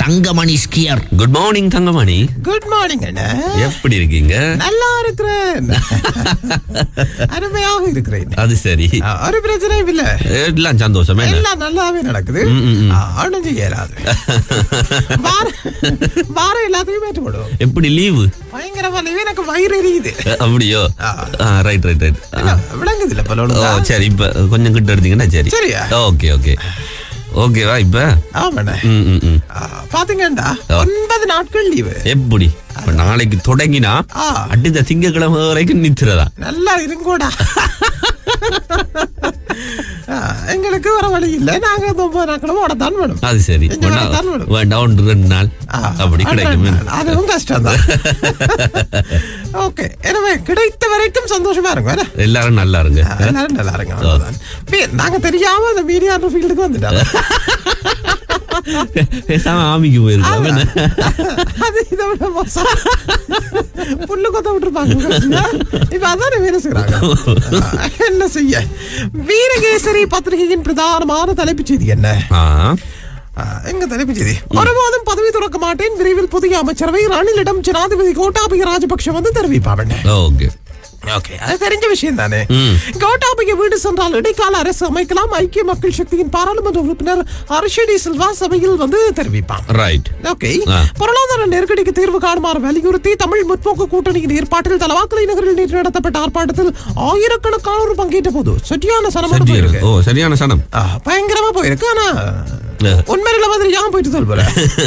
தங்கமணி ஸ்கியர் good morning Thangamani good morning அண்ணா எப்படி இருக்கீங்க நல்லா இருக்கிறேன் அருமையாக இருக்கிறேன் அது சரி ஆ, ஒரு பிரச்சனையும் இல்ல எல்லாம் சந்தோஷமே எல்லாம் நல்லாவே நடக்குது ம், ம், ம். ஆ, ஒண்ணும் செய்யலாது வார வார எல்லாத்தையும் ஏற்றுப்படுவோம் எப்படி லீவு பயங்கரமா leave. எனக்கு வயிறு எரியுது அப்படியோ ரைட் ரைட் ரைட் என்ன, விளங்குது இல்ல ஓ பலோட சரி இப்ப கொஞ்சம் கிட்ட எடுத்தீங்கன்னா சரி சரியா? ஓகே ஓகே ஓகேவா இப்ப ஆமாண்ணே ம் ம் ம் ஆ, பாத்தீங்கடா ஒன்பது நாட்கள் லீவு எப்படி இப்ப நாளைக்கு தொடங்கினா ஆ. அடுத்த திங்கக்கிழமை வரைக்கும் நித்துறதா நல்லா இருங்கோடா ஆ, எங்களுக்கு வர வழி இல்ல நாங்க இந்த ஒன்பது நாட்களும் ஓடத்தான் வேணும் அது சரி இங்க வேணா- வரத்தான் வேணும். வேண்டாம் ஒன்று ரெண்டு நாள் ஆ, அப்படி கிடைக்குமே அதுவும் கஷ்டம் தான் ஓகே எனவே கிடைத்த வரைக்கும் சந்தோஷமா இருங்க என்ன? எல்லாரும் நல்லா இருங்க எல்லாரும் நல்லா இருங்க அவ்வளவுதான். பே- நாங்க தெரியாம அந்த மீடியா ஃபீல்டுக்கு வந்துட்டோம் பேசாம ஆமிக்கு போயிருக்கோம் என்ன? அது இதை விட மோசம் புல்லு கொத்த விட்டுருப்பாங்க கடைசியா. இப்ப அதான் வேலை செய்யறாங்க என்ன செய்ய வீரகேசரி பத்திரிகையின் பிரதானமான தலைப்புச் செய்தி என்ன ஆ ஆ, எங்க தலைப்புச் செய்தி ஒருபோதும் பதவி துறக்க மாட்டேன் விரைவில் புதிய அமைச்சரவை ரணிலிடம் ஜனாதிபதி கோட்டாபய ராஜபக்ஷ வந்து தெரிவிப்பாங்க ஓகே ஓகே அது தெரிஞ்ச விஷயம் தானே ம். கோட்டாபய வீடு சென்றால் இடைக்கால அரசு அமைக்கலாம் ஐக்கிய மக்கள் சக்தியின் பாராளுமன்ற உறுப்பினர் ஹர்ஷடி சில்வா சபையில் வந்து தெரிவிப்பான் ரைட் ஓகே ஆ. பொருளாதார நெருக்கடிக்கு தீர்வு காணுமாறு வலியுறுத்தி தமிழ் முற்போக்கு கூட்டணியின் ஏற்பாட்டில் தலவாக்கலை நகரில் நேற்று நடத்தப்பட்ட ஆர்ப்பாட்டத்தில் ஆயிரக்கணக்கானோர் பங்கேற்ற போது சரியான சனமோடு சரி போயிருக்கு ஓ சரியான சனம் ஆ, பயங்கரமா போயிருக்கு ஆனா ஆ. உண்மையில மாதிரி ஏன் போயிட்டு சொல்ற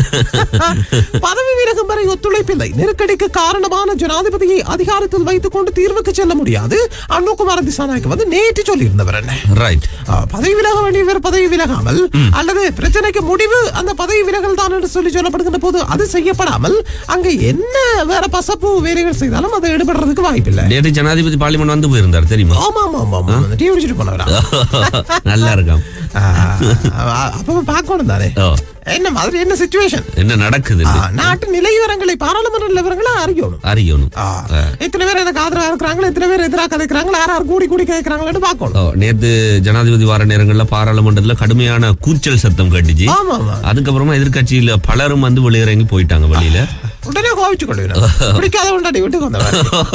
பதவி விலகும் வரை ஒத்துழைப்பில்லை நெருக்கடிக்கு காரணமான ஜனாதிபதியை அதிகாரத்தில் வைத்துக் கொண்டு தீர்வுக்கு செல்ல முடியாது அனுகுமார திசாநாயக்கு வந்து நேற்று சொல்லியிருந்தவர் என்ன ரைட் ஆ, பதவி விலக வேண்டியவர் பதவி விலகாமல் அல்லது பிரச்சனைக்கு முடிவு அந்த பதவி விலகல் தான் என்று சொல்லி சொல்லப்படுகின்ற போது அது செய்யப்படாமல் அங்க என்ன வேற பசப்பு வேலைகள் செய்தாலும் அதை ஈடுபடுறதுக்கு வாய்ப்பில்லை நேற்று ஜனாதிபதி பார்லிமெண்ட் வந்து போயிருந்தார் தெரியுமா ஆமா ஆமா ஆமா ஆமா டீ குடிச்சிட்டு போனவரா நல்லா இருக்காம் ஆ, அப்ப பார்க்கணும் தானே ஓ என்ன மாதிரி என்ன சுச்சுவேஷன் என்ன நடக்குது நாட்டு நிலைவரங்களை பாராளுமன்ற நிலவரங்களை அறியணும் அறியணும் ஆ, எத்தனை பேர் எனக்கு ஆதரவா இருக்கிறாங்களா எத்தனை பேர் எதிராக கதைக்கிறாங்களா யார் யார் கூடி கூடி கேட்கிறாங்களான்னு பார்க்கணும் ஓ, நேத்து ஜனாதிபதி வார நேரங்கள்ல பாராளுமன்றத்துல கடுமையான கூச்சல் சத்தம் கேட்டுச்சு ஆமா ஆமா அதுக்கப்புறமா எதிர்க்கட்சியில பலரும் வந்து வெளியிறங்கி போயிட்டாங்க வெளியில உடனே கோவிச்சு கொள்ளுவேன் பிடிக்காத உண்டாடி வீட்டுக்கு வந்தவன்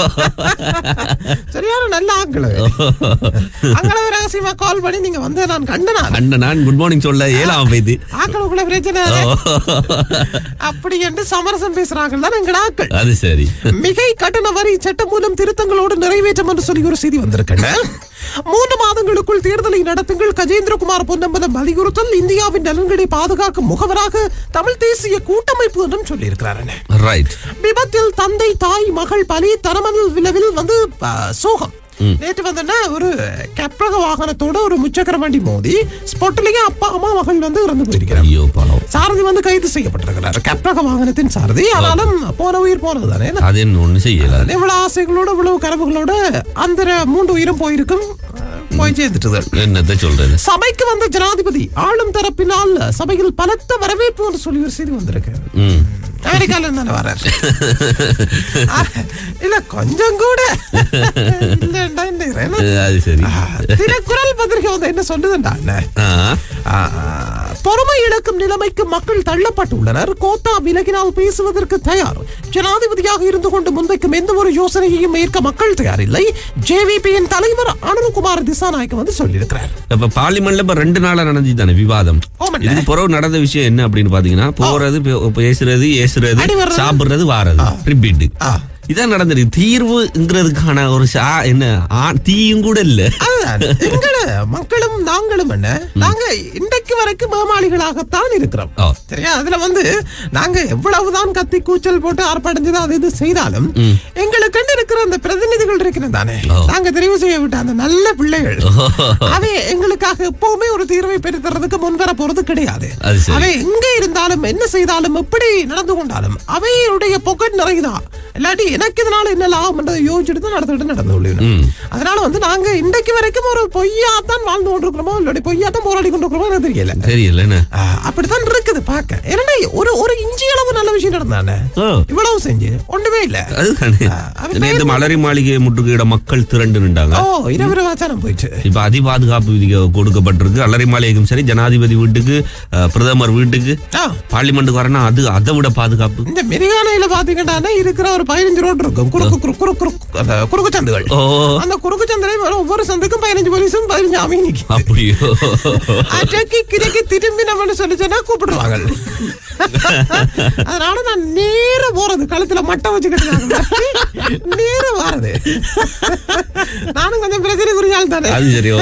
சரியான நல்ல ஆட்கள் அங்கள ரகசியமா கால் பண்ணி நீங்க வந்து நான் கண்டனா அண்ணன் நான் குட் மார்னிங் சொல்ல ஏழாம போயிது ஆக்களுக்குள்ள பிரச்சனை அப்படி என்று சமரசம் பேசுறாங்க தான் எங்க ஆக்கள் அது சரி மிகை கட்டண வரி சட்டம் மூலம் திருத்தங்களோடு நிறைவேற்றம் என்று சொல்லி ஒரு செய்தி வந்திருக்கேன் மூன்று மாதங்களுக்குள் தேர்தலை நடத்துங்கள் கஜேந்திரகுமார் பொன்னம்பலம் வலியுறுத்தல் இந்தியாவின் நலன்களை பாதுகாக்கும் முகவராக தமிழ் தேசிய கூட்டமைப்பு என்றும் சொல்லியிருக்கிறார் ரைட் விபத்தில் தந்தை தாய் மகள் பலி தரமல் விளைவில் வந்து ஆ, சோகம் நேற்று வந்தோன்னா ஒரு கெப்ரக வாகனத்தோட ஒரு முச்சக்கர வண்டி மோதி ஸ்பாட்லயே அப்பா அம்மா மகள் வந்து இறந்து போயிருக்கிறார் ஐயோ பாவம் சாரதி வந்து கைது செய்யப்பட்டிருக்கிறார் கெப்ரக வாகனத்தின் சாரதி ஆனாலும் போன உயிர் போனது தானே அது என்ன ஒண்ணு செய்யல இவ்வளவு ஆசைகளோட இவ்வளவு கனவுகளோட அந்த மூன்று உயிரும் போயிருக்கும் போய் சேர்ந்துட்டுது என்னத்த சொல்றது சபைக்கு வந்த ஜனாதிபதி ஆளும் தரப்பினால் சபையில் பலத்த வரவேற்பு என்று சொல்லி ஒரு செய்தி வந்திருக்கு ம் அமெரிக்கால இருந்தானே வர்றார் இல்ல கொஞ்சம் கூட இல்லைண்டா, இல்லை, என்ன? அது சரி தினக்குரல் பத்திரிகை வந்து என்ன சொல்லுதுண்டா அண்ணன்? ஆ, ஆ, பொறுமை இழக்கும் நிலைமைக்கு மக்கள் தள்ளப்பட்டுள்ளனர் கோத்தா விலகினால் பேசுவதற்கு தயார் ஜனாதிபதியாக இருந்து கொண்டு முன்வைக்கும் எந்த ஒரு யோசனையையும் ஏற்க மக்கள் தயாரில்லை ஜேவிபியின் தலைவர் அனுகுமார் திசாநாயக்க வந்து சொல்லியிருக்கிறார் இப்ப பார்லிமெண்ட்ல இப்ப ரெண்டு நாளா நடந்துச்சு தானே விவாதம் ஆமாண்ணே. இதுக்கு பிறகு நடந்த விஷயம் என்ன அப்படின்னு பாத்தீங்கன்னா போறது பே- பேசுறது ஏசுறது அடி வர்றது. சாப்பிடுறது வாரது ரிப்பீட் ஆ. இதான் நடந்திருக்கு தீர்வுங்கிறதுக்கான ஒரு சா- என்ன ஆ- தீயும் கூட இல்ல அதுதான். எங்கட மக்களும் நாங்களும் என்ன நாங்க இன்றைக்கு வரைக்கும் ஏமாளிகளாகத்தான் இருக்கிறோம் ஓ. சரியா அதுல வந்து நாங்க எவ்வளவுதான் கத்தி கூச்சல் போட்டு ஆர்ப்பாட்டஞ்சது அது இது செய்தாலும் எங்களுக்கு இருக்கிற அந்த பிரதிநிதிகள் இருக்கிறது தானே ஓ. நாங்க தெரிவு செய்ய விட்ட அந்த நல்ல பிள்ளைகள் அவை எங்களுக்காக எப்பவுமே ஒரு தீர்வை பெற்று தர்றதுக்கு முன்வர போறது கிடையாது அது சரி. அவை எங்க இருந்தாலும் என்ன செய்தாலும் எப்படி நடந்து கொண்டாலும் அவையுடைய பொக்கெட் நிறையுதான் இல்லாட்டி எனக்கு இதனால என்ன லாபம் என்றதை யோசிச்சுட்டு தான் நடந்துட்டு நடந்து கொள்ளுவேன் ம். அதனால வந்து நாங்க இன்றைக்கு வரைக்கும் ஒரு பொய்யாத்தான் வாழ்ந்து கொண்டிருக்கிறோமோ இல்லாட்டி பொய்யாத்தான் போராடி கொண்டிருக்கிறோமோ எனக்கு தெரியல தெரியல என்ன ஆ, அப்படித்தான் இருக்குது இருக்குது பார்க்க என்னடா ஒரு ஒரு இஞ்சி அளவு நல்ல விஷயம் நடந்தானே ஓ. இவ்வளவு செஞ்சு ஒண்ணுமே இல்ல அதுதானே அது நேற்று மலரி மாளிகை முற்றுகையிட மக்கள் திரண்டு நின்றாங்க ஓ இரவு வாச்சானம் போயிட்டு இப்ப அதி பாதுகாப்பு விதி கொடுக்கப்பட்டிருக்கு அலரி மாளிகைக்கும் சரி ஜனாதிபதி வீட்டுக்கு அஹ், பிரதமர் வீட்டுக்கு ஆ, பார்லிமெண்ட்டுக்கு வரனா அது அதை விட பாதுகாப்பு இந்த மிருகானையில பாத்தீங்கன்னா இருக்கிற ஒரு பதினஞ்சு ரோடு இருக்கும் குறுக்கு குறுக்கு குறுக்கு குறுக்கு அந்த குறுக்கு சந்துகள் ஓ அந்த குறுக்கு சந்திலே ஒவ்வொரு சந்துக்கும் பதினஞ்சு போலீஸும் பதினஞ்சு அமைனிக்கு அப்படியோ அடக்கி கிடக்கி திரும்பி நம்ம சொல்லி சொன்னா கூப்பிடுவாங்க அதனால நான் நேர போறது கழுத்துல மட்டை வச்சுக்கிட்டு நேர போறது நானும் கொஞ்சம் பிரச்சனை குறிஞ்சால் தானே அது சரியோ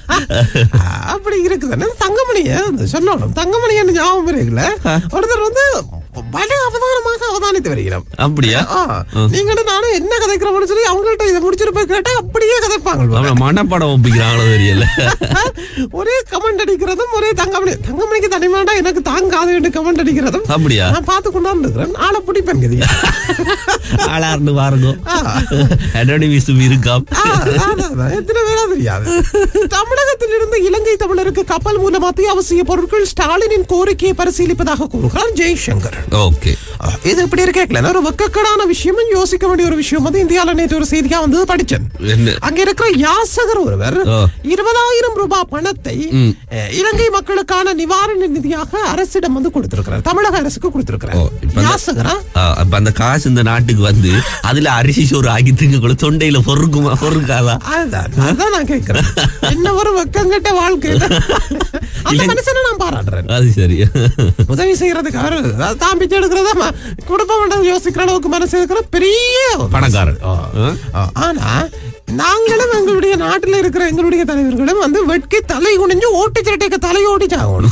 அப்படி இருக்குதுன்னு தங்கமணிய சொல்லணும் தங்கமணி என்ன ஞாபகம் இருக்குல்ல ஒருத்தர் வந்து பல அவதானமாக அவதானித்து வருகிறோம் அப்படியா ஆ, நீங்களும் நானும் என்ன கதைக்கிறோம்னு சொல்லி அவங்கள்ட்ட இதை முடிச்சிட்டு போய் கேட்டா அப்படியே கதைப்பாங்க அவன மனப்படம் ஒப்பிக்கிறாங்களோ தெரியல ஒரே கமெண்ட் அடிக்கிறதும் ஒரே தங்கமணி தங்கமணிக்கு தனிமாண்டா எனக்கு தாங்காது என்று கமெண்ட் அடிக்கிறதும் அப்படியா நான் பார்த்து கொண்டாந்து இருக்கிறேன் ஆளை பிடிப்பேன் கதியா ஆளார்னு பாருங்க அடனி விசு இருக்காம் ஆ, அதான், அதான். எத்தனை பேரா தெரியாது தமிழகத்திலிருந்து இலங்கை தமிழருக்கு கப்பல் மூலம் அத்தியாவசிய பொருட்கள் ஸ்டாலினின் கோரிக்கையை பரிசீலிப்பதாக கூறுகிறார் ஜெய்சங்கர் ஓகே ஆ, இது இப்படி இருக்கல ஒரு வெக்கக்கடான விஷயமும் யோசிக்க வேண்டிய ஒரு விஷயம் வந்து இந்தியால நேற்று ஒரு செய்தியா வந்து படிச்சேன் என்ன அங்க இருக்கிற யாசகர் ஒருவர் ஓ. இருபதாயிரம் ரூபாய் பணத்தை அஹ், இலங்கை மக்களுக்கான நிவாரண நிதியாக அரசிடம் வந்து கொடுத்திருக்கிறார் தமிழக அரசுக்கு ஓ, கொடுத்திருக்கிறார் இப்ப அந்த- யாசகரா ஆ, அப்ப அந்த காசு இந்த நாட்டுக்கு வந்து அதுல அரிசி சோறு ஆக்கி திங்கக்குள்ள தொண்டையில பொறுக்குமா பொறுக்காதா அதுதான் அதான் நான் கேட்கிறேன் என்ன ஒரு வெக்கங்கட்ட வாழ்க்கை அந்த மனுஷனை நான் பாராட்டுறேன் அது சரி உதவி செய்யறதுக்கு அவரு அதாவது தான் பிச்சை எடுக்கிறதா ம- குடும்ப வேண்டாம் யோசிக்கிற அளவுக்கு மனசு இருக்கிற பெரிய பணக்காரன் ஆ. ஆ, ஆனா நாங்களும் எங்களுடைய நாட்டில் இருக்கிற எங்களுடைய தலைவர்களும் வந்து வெட்கி தலை குனிஞ்சு ஓட்டி திரட்டைக்கு தலையோடி சாகணும்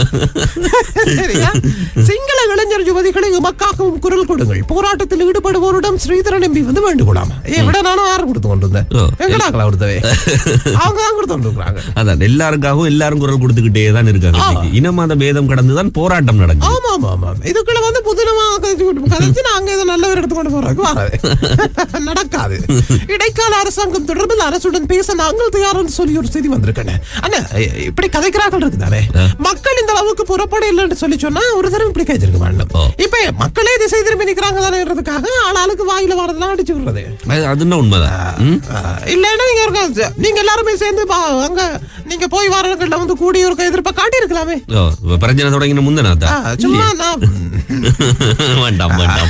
சரியா சிங்கள இளைஞர் யுவதிகளை உமக்காகவும் குரல் கொடுங்கள் போராட்டத்தில் ஈடுபடுவோரிடம் ஸ்ரீதரன் எம்பி வந்து வேண்டுகொள்ளாம ஏ விட நானும் யாரும் கொடுத்து கொண்டு வந்தேன் ஓ. எங்கடாக்களா கொடுத்தவே அவங்க தான் கொடுத்து கொண்டு இருக்கிறாங்க அதான் எல்லாருக்காகவும் எல்லாரும் குரல் கொடுத்துக்கிட்டே தான் இருக்காங்க இன்னைக்கு. இனமத பேதம் கடந்துதான் போராட்டம் நடக்குது ஆமா ஆமா ஆமா இதுக்குள்ள வந்து புதினமா கதைச்சு விட்டு கதைச்சு நாங்க இதை நல்ல ஒரு இடத்துக்கு கொண்டு போறதுக்கு வராது நடக்காது இடைக்கால அரசாங்கம் தொடர்பில் அரசுடன் பேச நாங்கள் தயார்னு சொல்லி ஒரு செய்தி வந்திருக்கேன் அண்ணா இ- இப்படி கதைக்கிறார்கள் இருக்குதானே மக்கள் இந்த அளவுக்கு புறப்பட இல்லைன்னு சொல்லி சொன்னா ஒரு தடவை இப்படி கழிச்சிருக்க வேண்டும் ஓ. இப்ப மக்களே திசை திரும்பி நிக்கிறாங்க தானேன்றதுக்காக ஆளாளுக்கு வாயில வரதெல்லாம் அடிச்சு விடுறது அது- அதுன்னா உண்மைதான் ம்? ஆ, இல்லைன்னா நீங்க இருக்க நீங்க எல்லாருமே சேர்ந்து பா- அங்க நீங்க போய் வரவங்கள்ட்ட வந்து கூடி ஒரு எதிர்ப்பா காட்டி இருக்கலாமே ஓ, இப்ப பிரச்சனை தொடங்கின முந்தனாத்தா ஆ, சும்மா நான் வேண்டாம் வேண்டாம்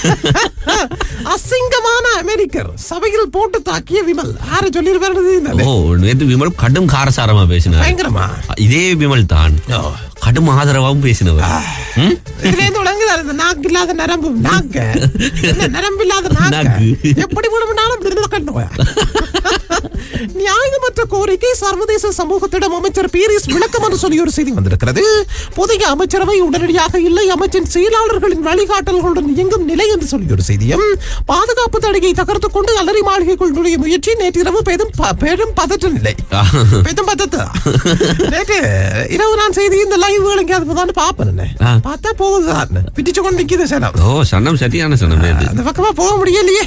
அசிங்கமான அமெரிக்கர் சபையில் போட்டு தாக்கிய விமல் யாரு சொல்லிருப்பாரு ஓ நேற்று விமல் கடும் காரசாரமா பேசினார் பயங்கரமா இதே விமல் தான் கடும் ஆதரவாகவும் பேசினவர் ம்? இதுல இருந்து விளங்குதா இந்த நாக்கு இல்லாத நரம்பு நாக்க என்ன நரம்பு இல்லாத நாக்க நாக்கு. எப்படி விடுமுனாலும் கட்டுவா நியாயமற்ற கோரிக்கை சர்வதேச சமூகத்திடம் அமைச்சர் பீரிஸ் விளக்கம் என்று சொல்லி ஒரு செய்தி வந்திருக்கிறது புதிய அமைச்சரவை உடனடியாக இல்லை அமைச்சின் செயலாளர்களின் வழிகாட்டல்களுடன் இயங்கும் நிலை என்று சொல்லி ஒரு செய்தியும் பாதுகாப்பு தடையை தகர்த்துக் கொண்டு அலரி மாளிகைக்குள் நுழைய முயற்சி நேற்றிரவு பெரும் ப- பெரும் பதற்ற நிலை பெரும் பதத்த நேற்று இரவு நான் செய்தி இந்த லைவ் எங்கேயாவது தான் பாப்பேன் ஆ. பார்த்தா போகுதுதான் பிடிச்சு கொண்டு நிக்குது சனம் ஓ சன்னம் சரியான சன்னம் நேற்று அந்த பக்கமா போக முடியலையே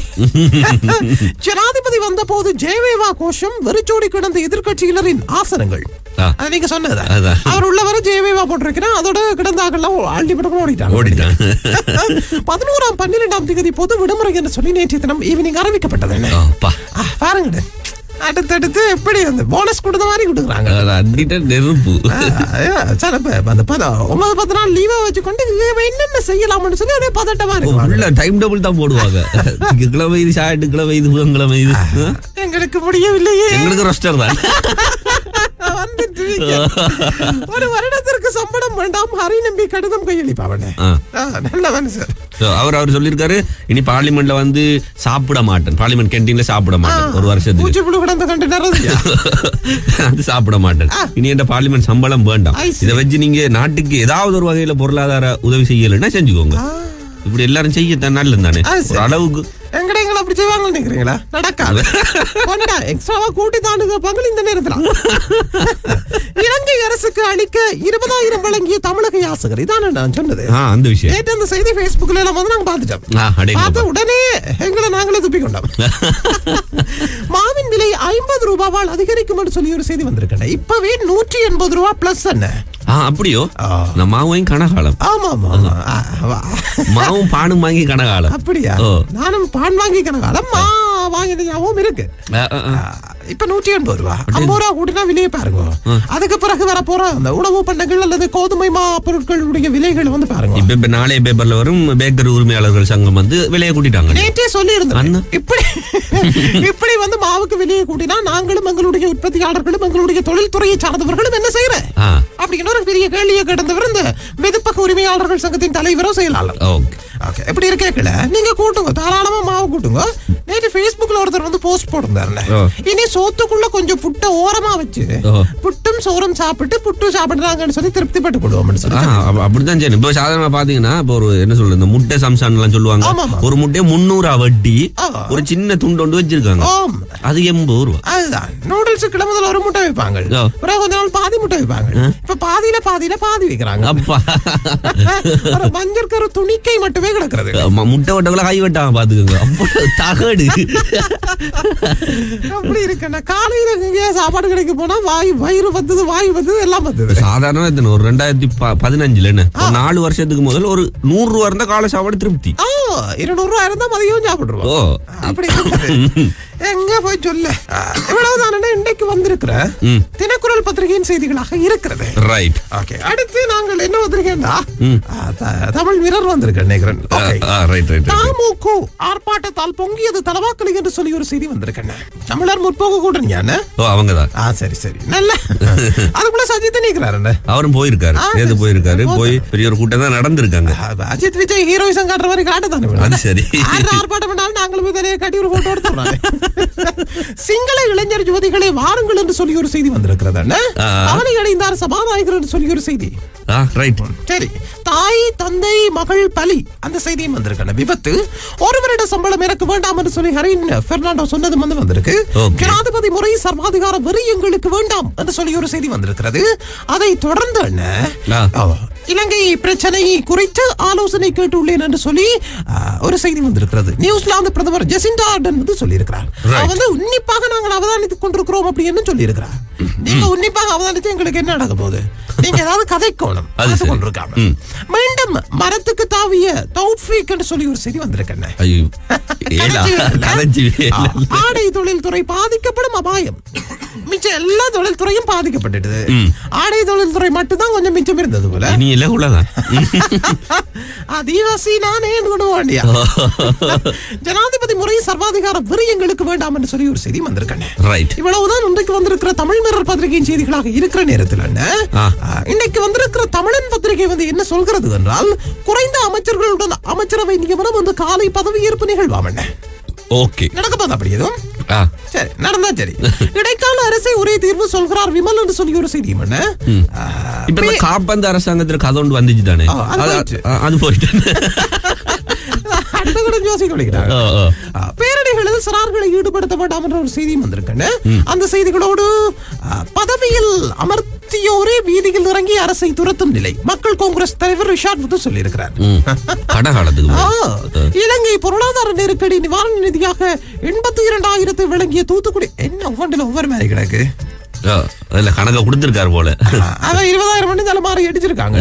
ஜனாதிபதி வந்த போது ஜெயவேவா கோஷம் வெறிச்சோடி கிடந்த எதிர்க்கட்சியினரின் ஆசனங்கள் ஆ. அது நீங்க சொன்னது அதான். அவர் உள்ள வர ஜெயவேவா போட்டிருக்கிறேன் அதோட கிடந்தாக்கெல்லாம் அள்ளி படக்கும் ஓடிட்டாங்க ஓடிட்டான் பதினோராம் பன்னிரெண்டாம் தேதி பொது விடுமுறை என்று சொல்லி நேற்று தினம் ஈவினிங் அறிவிக்கப்பட்டது என்ன ஓப்பா ஆ, பாருங்கடு அடுத்தடுத்து எப்படி அந்த போனஸ் கொடுத்த மாதிரி கொடுக்குறாங்க அடிட்ட நெருப்பு சார் இப்ப அந்த பத ஒன்பது பத்து நாள் லீவா வச்சுக்கொண்டு இவ என்னென்ன செய்யலாம்னு சொல்லி அதே பதட்டமா இருக்கு உள்ள டைம் டேபிள் தான் போடுவாங்க கிழமை இது ஷாட்டு கிழமை இது புதன்கிழமை இது ஆ? எங்களுக்கு முடியவில்லையே எங்களுக்கு ரொஸ்டர் தான் வந்துட்டு இருக்கீங்க. ஒரு வருடத்திற்கு சம்பளம் வேண்டாம் ஹரி நம்பி கடிதம் கையளிப்பாவனே ஆ. நல்ல மனுஷன் So, அவர் அவர் சொல்லியிருக்காரு இனி பார்லிமெண்ட்ல வந்து சாப்பிட மாட்டேன் பார்லிமெண்ட் கேன்டீன்ல சாப்பிட மாட்டேன் ஒரு வருஷத்துக்கு பூச்சி புழு கிடந்த கண்டு நிறையா அது சாப்பிட மாட்டேன் இனி என்ற பார்லிமெண்ட் சம்பளம் வேண்டாம் I see. இதை வச்சு நீங்க நாட்டுக்கு ஏதாவது ஒரு வகையில பொருளாதார உதவி செய்யலைன்னா செஞ்சுக்கோங்க இப்படி எல்லாரும் செய்யத்தான் நல்லது தானே ஆ, சரி. ஒரு அளவுக்கு எங்கட எங்களை அப்படி செய்வாங்கன்னு நினைக்கிறீங்களா நடக்காது கொண்டா எக்ஸ்ட்ராவா கூட்டி தாண்டு கேட்பாங்க இந்த நேரத்துல இலங்கை அரசுக்கு அளிக்க இருபதாயிரம் வழங்கிய தமிழக யாசகர் இதானே நான் சொன்னது ஆ அந்த விஷயம் நேற்று அந்த செய்தி Facebookல எல்லாம் வந்து நாங்க பார்த்துட்டோம் ஆ அடேங்கப்பா. பார்த்த உடனே எங்களை நாங்களே துப்பி கொண்டோம் மாவின் விலை ஐம்பது ரூபாவால் அதிகரிக்கும் என்று சொல்லி ஒரு செய்தி வந்திருக்கேன் இப்பவே நூற்றி எண்பது ரூபா பிளஸ் என்ன ஆ அப்படியோ ஆ. இந்த மாவும் கனகாலம் ஆமா ஆமா ஆமா ஆ, வா. மாவும் பானும் வாங்கி கனகாலம் அப்படியா ஓ. நானும் பான் வாங்கி கணக்காலம் மா வாங்கின ஞாபகம் இருக்கு ஆ, ஆ, ஆ. ஆ, இப்ப நூற்றி எண்பது ரூபா ஐம்பது ரூபா கூட்டினா விலையை பாருங்க அதுக்கு பிறகு வர போற அந்த உணவு பண்டங்கள் அல்லது கோதுமை மா பொருட்களுடைய விலைகள் வந்து பாருங்க இப்ப இப்ப நாளைய பேப்பர்ல வரும் பேக்கரி உரிமையாளர்கள் சங்கம் வந்து விலையை கூட்டிட்டாங்க நேற்றே சொல்லி இருந்தேன் அண்ணா. இப்படி இப்படி வந்து மாவுக்கு விலையை கூட்டினா நாங்களும் எங்களுடைய உற்பத்தியாளர்களும் எங்களுடைய தொழில்துறையை சார்ந்தவர்களும் என்ன செய்யற ஆ அப்படிங்கிற ஒரு பெரிய கேள்வியை கிடந்தவர் இந்த வெதுப்பக உரிமையாளர்கள் சங்கத்தின் தலைவரும் செயலாளர் ஓகே ஓகே எப்படி இருக்கேக்கல நீங்க கூட்டுங்க தாராளமா மாவு கூட்டுங்க நேற்று Facebookல ஒருத்தர் வந்து போஸ்ட் போட்டிருந்தாருல ஓ. இனி சோத்துக்குள்ள கொஞ்சம் புட்டை ஓரமா வச்சு ஓ. புட்டும் சோறும் சாப்பிட்டு புட்டு சாப்பிடுறாங்கன்னு சொல்லி திருப்திப்பட்டு கொள்வோம்னு ஆ, சொல்லி அப்ப- அப்படித்தான் சரி இப்போ சாதாரணமா பாத்தீங்கன்னா இப்போ ஒரு என்ன சொல்றது இந்த முட்டை சம்சான் எல்லாம் சொல்லுவாங்க ஆமா, ஆமா. ஒரு முட்டையை முன்னூறு வட்டி ஆ. ஒரு சின்ன துண்டு ஒன்று வச்சிருக்காங்க ஆம் அது எண்பது ரூபா அதுதான் நூடுல்ஸுக்கு முதல்ல ஒரு முட்டை வைப்பாங்க ஓ. அப்புறம் கொஞ்ச நாள் பாதி முட்டை வைப்பாங்க இப்ப பாதியில பாதியில பாதி வைக்கிறாங்க அப்பா ஒரு மஞ்சள் கரு துணிக்கை மட்டுமே கிடக்கிறது ம- முட்டை வட்டக்குள்ள கை வெட்டாம பாத்துக்கோங்க அப்போ தகடு அப்படி இருக்குண்ணா காலையில எங்கேயா சாப்பாடு கடைக்கு போனா வாய் வயிறு வந்தது வாய் வந்தது எல்லாம் வந்தது சாதாரண எத்தனை ஒரு ரெண்டாயிரத்தி ப- பதினஞ்சுல என்ன ஒரு நாலு வருஷத்துக்கு முதல் ஒரு நூறு ரூபா இருந்தா காலை சாப்பாடு திருப்தி ஆ இருநூறு ரூபாய் இருந்தா மதியம் சாப்பிடுறோம் ஓ அப்படி இருக்குது. எங்க போய் சொல்ல இவ்வளவுதானே இன்னைக்கு வந்திருக்கிற ம். தினக்குரல் பத்திரிகையின் செய்திகளாக இருக்கிறது ரைட் ஓகே அடுத்து நாங்கள் என்ன வந்திருக்கேன்டா ஆ, த- தமிழ் வீரர் வந்திருக்கேன் நினைக்கிறேன் ஓகே ரைட் ரைட் தாமுகு ஆர்ப்பாட்டத்தால் பொங்கியது தலவாக்கலை என்று சொல்லி ஒரு செய்தி வந்திருக்கேன் தமிழர் முற்போக்கு கூட்டணி ஓ அவங்கதான் ஆ சரி சரி நல்ல அதுக்குள்ள சஜித் நீக்கிறாரு அவரும் போயிருக்காரு ஆ, நேத்து சரி, போயிருக்காரு சரி, போய் பெரிய ஒரு கூட்டம் தான் நடந்திருக்காங்க அஜித் விஜய் ஹீரோயிசம் காட்டுற மாதிரி காட்டுதானே வேணும். அது சரி. யார் ஆர்ப்பாட்டம் பண்ணாலும் நாங்களும் போய் தலையை கட்டி ஒரு போட்டோ எடுத்துடுறாங்க சிங்கள இளைஞர் யுவதிகளை வாருங்கள் என்று சொல்லி ஒரு செய்தி வந்திருக்கிறது அண்ணா. ஆ. அவனை அடைந்தார் சபாநாயகர் என்று சொல்லி ஒரு செய்தி ஆ ரைட் சரி தாய் தந்தை மகள் பலி அந்த செய்தியும் வந்திருக்கு விபத்து ஒரு வருட சம்பளம் எனக்கு வேண்டாம் என்று சொல்லி ஹரின் பெர்னாண்டோ சொன்னது வந்து வந்திருக்கு Okay. ஜனாதிபதி முறை சர்வாதிகார வெறி எங்களுக்கு வேண்டாம் என்று சொல்லி ஒரு செய்தி வந்திருக்கிறது அதை தொடர்ந்து என்ன ஆ. ஓ, இலங்கை பிரச்சனை குறித்து ஆலோசனை கேட்டுள்ளேன் என்று சொல்லி ஆ, ஒரு செய்தி வந்திருக்கிறது நியூசிலாந்து பிரதமர் ஜெசிண்டா ஆர்டன் வந்து சொல்லியிருக்கிறார் Right. அவர் வந்து உன்னிப்பாக நாங்கள் அவதானித்துக் கொண்டிருக்கிறோம் அப்படின்னு சொல்லியிருக்கிறார் நீங்க உன்னிப்பாக அவதானித்து எங்களுக்கு என்ன நடக்க போகுது நீங்க ஏதாவது கதைக்கோணும் அது பார்த்து சரி. கொண்டிருக்காம ம். மீண்டும் மரத்துக்கு தாவிய தௌஃபீக் என்று சொல்லி ஒரு செய்தி வந்திருக்கேன் ஐயோ ஏலா கதைச்சி ஆடை தொழில்துறை பாதிக்கப்படும் அபாயம் மிச்சம் எல்லா தொழில்துறையும் பாதிக்கப்பட்டுடுது ஆடை தொழில்துறை மட்டும்தான் கொஞ்சம் மிச்சம் இருந்தது போல இனி இல்ல உள்ளதான் ஆதிவாசி நானே கொண்டு வேண்டியா ஜனாதிபதி முறை சர்வாதிகார வெறி எங்களுக்கு வேண்டாம் என்று சொல்லி ஒரு செய்தி வந்திருக்கேன் ரைட் இவ்வளவுதான் இன்றைக்கு வந்திருக்கிற தமிழ் மிரர் பத்திரிகையின் செய்திகளாக இருக்கிற நேரத்தில் என்ன ஆ. ஆ, இன்னைக்கு வந்திருக்கிற தமிழன் பத்திரிகை வந்து என்ன சொல்கிறது என்றால் குறைந்த அமைச்சர்களுடன் அமைச்சரவை நியமனம் வந்து காலை பதவியேற்பு நிகழ்வாம் என்ன ஓகே நடக்க போது அப்படி எதுவும் ஆ சரி நடந்தா சரி இடைக்கால அரசை ஒரே தீர்வு சொல்கிறார் விமல் என்று சொல்லி ஒரு செய்தியும் என்ன ஆ, இப்ப இந்த காப்பந்த அரசாங்கத்துல கதை ஒன்று வந்துச்சு தானே ஆ, அது அது- போயிடுச்சு. ஆ, அது போயிட்டு அடுத்த கடன் யோசிக்க விடுகிறார் ஓ, ஓ. ஆ, பேரணிகளில் சிறார்களை ஈடுபடுத்த வேண்டாம் என்ற ஒரு செய்தியும் வந்திருக்குன்னு அந்த செய்திகளோடு ஆ, பதவியில் அமர்த்தியோரே வீதியில் இறங்கி அரசை துரத்தும் நிலை மக்கள் காங்கிரஸ் தலைவர் ரிஷாட் வந்து சொல்லியிருக்கிறார் ம். கடகாலத்துக்கு ஆ, போய். இலங்கை பொருளாதார நெருக்கடி நிவாரண நிதியாக எண்பத்தி இரண்டாயிரத்தை வழங்கிய தூத்துக்குடி என்ன ஒவ்வொன்றில் ஒவ்வொரு மாதிரி கிடக்கு ஆ, அதுல கணக்க கொடுத்திருக்காரு போல அதான் இருபதாயிரம் மணி தலைமாறி அடிச்சிருக்காங்க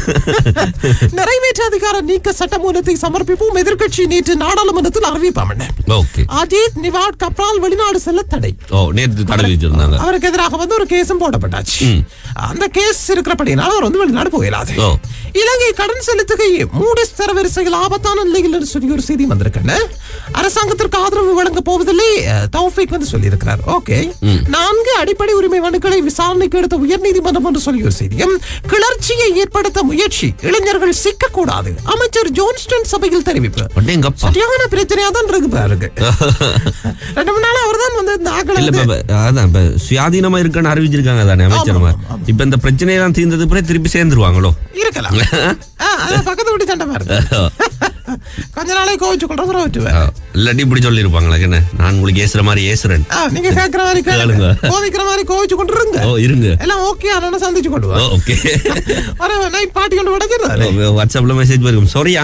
நிறைவேற்ற அதிகார நீக்க சட்டமூலத்தை சமர்ப்பிப்போம் எதிர்க்கட்சி நேற்று நாடாளுமன்றத்தில் அறிவிப்பாம் என்ன ஓகே அஜித் நிவாட் கப்ரால் வெளிநாடு செல்ல தடை ஓ நேத்து தடவி வச்சிருந்தாங்க அவருக்கு எதிராக வந்து ஒரு கேஸும் போடப்பட்டாச்சு அந்த கேஸ் இருக்கிறபடினால அவர் வந்து வெளிநாடு போயிடாது ஓ. இலங்கை கடன் செலுத்துகையை மூடிஸ் தரவரிசையில் ஆபத்தான நிலையில் என்று சொல்லி ஒரு செய்தி வந்திருக்குன்னு அரசாங்கத்திற்கு ஆதரவு வழங்க போவதில்லை அஹ், தௌஃபிக் வந்து சொல்லியிருக்கிறார் ஓகே நான்கு அடிப்படை உரிமை மனுக்களை விசாரணைக்கு எடுத்த உயர்நீதிமன்றம் என்று சொல்லி ஒரு செய்தியும் கிளர்ச்சியை ஏற்படுத்த முயற்சி இளைஞர்கள் சிக்கக்கூடாது அமைச்சர் ஜோன்ஸ்டன் சபையில் தெரிவிப்பு அடேங்கப்பா சரியான பிரச்சனையா தான் இருக்கு பாருங்க ரெண்டு மூணு நாள் அவர் தான் வந்து இந்த ஆக்களை இல்ல வந்து- இப்ப இப்ப அதான் இப்ப சுயாதீனமா இருக்குன்னு அறிவிச்சிருக்காங்க தானே அமைச்சர்மா ஆமா, ஆமா. இப்ப இந்த பிரச்சனையெல்லாம் தீர்ந்தது பிறகு திருப்பி சேர்ந்துருவாங்களோ இருக்கலாம் ஆ, அதான் பக்கத்து வீட்டு சண்டை பாருங்க கொஞ்ச நாளே கோவிச்சு கொள்றவரை வச்சுவேன் ஆ, இல்லாட்டி இப்படி சொல்லிருப்பாங்களா என்ன நான் உங்களுக்கு ஏசுற மாதிரி ஏசுறேன் ஆ, நீங்க கேக்குற மாதிரி கேளுங்க கேளுங்க. கோவிக்கிற மாதிரி கோவிச்சு கொண்டு இருங்க ஓ இருங்க எல்லாம் ஓகே ஆனா சந்திச்சு கொண்டு ஓ வா ஓகே ஒரு நைட் பாட்டி கொண்டு உடைக்கிறாரு வாட்ஸ்அப்ல மெசேஜ் வரும் சாரியா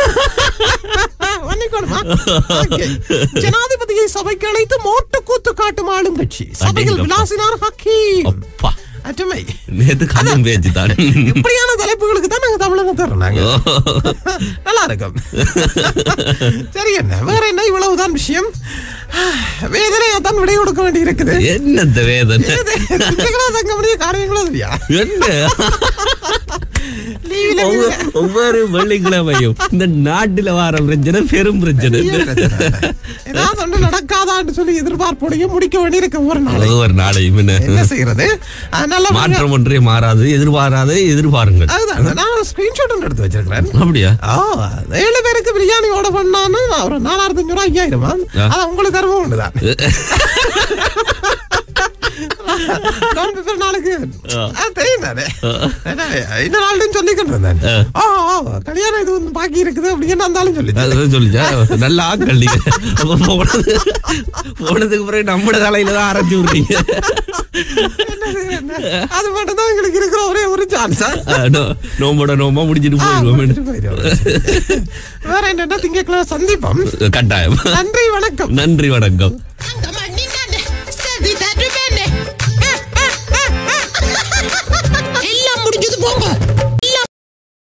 மன்னிக்கணுமா Okay. ஜனாதிபதியை சபைக்கு அழைத்து மோட்டு கூத்து காட்டும் ஆளுங்கட்சி சபையில் அடேங்கப்பா. விளாசினார் ஹக்கீம் அப்பா அற்றுமை நேத்து கண்ணும் பேச்சு தான் இப்படியான தலைப்புகளுக்கு தான் நாங்க தமிழக தர்றாங்க நல்லா இருக்கும் சரி என்ன வேற என்ன இவ்வளவுதான் விஷயம் வேதனையா தான் விடை கொடுக்க வேண்டி இருக்குது என்னத்த வேதனை திங்களோ தங்க முடிய காரியங்களோ இல்லையா என்ன லீவில ஒவ்வொரு- ஒவ்வொரு வெள்ளிக்கிழமையும் இந்த நாட்டுல வார பிரச்சனை பெரும் பிரச்சனை ஏதாவது ஒண்ணு நடக்காதான்னு சொல்லி எதிர்பார்ப்போடையும் முடிக்க வேண்டி இருக்கு ஒரு நாள் ஒவ்வொரு நாளையும் என்ன என்ன செய்யறது அதனால மாற்றம் ஒன்றே மாறாது எதிர்பாராது எதிர்பாருங்கள் அதுதான் நான் ஒரு ஸ்கிரீன்ஷாட் ஒன்று எடுத்து வச்சிருக்கிறேன் அப்படியா ஆ, ஏழு பேருக்கு பிரியாணி ஓட பண்ணான்னு நான் ஒரு நாலாயிரத்தி அஞ்சூறு ஐயாயிரமா அது உங்களுக்கு தருவோம் ஒண்ணுதான் நான் பிப்ரவரி நாளுக்கு அது தெரியும் தானே என்ன, இந்த நாள்னு சொல்லிக்கிட்டு இருந்தேன் ஆ, ஆ, கல்யாணம் இது வந்து பாக்கி இருக்குது அப்படின்னு இருந்தாலும் சொல்லி அதான் சொல்லிச்சா நல்ல ஆக்கள் நீங்க அப்ப போனது போனதுக்கு பிறகு நம்மட தலையில தான் அரைச்சு விடுறீங்க அது மட்டும் தான் எங்களுக்கு இருக்கிற ஒரே ஒரு சான்ஸ் அஹ் நோ- நோம்போட நோம்பா முடிச்சிட்டு போயிடுவோம் வேற என்னன்னா திங்கக்கிழமை சந்திப்போம் கட்டாயம் நன்றி வணக்கம் நன்றி வணக்கம்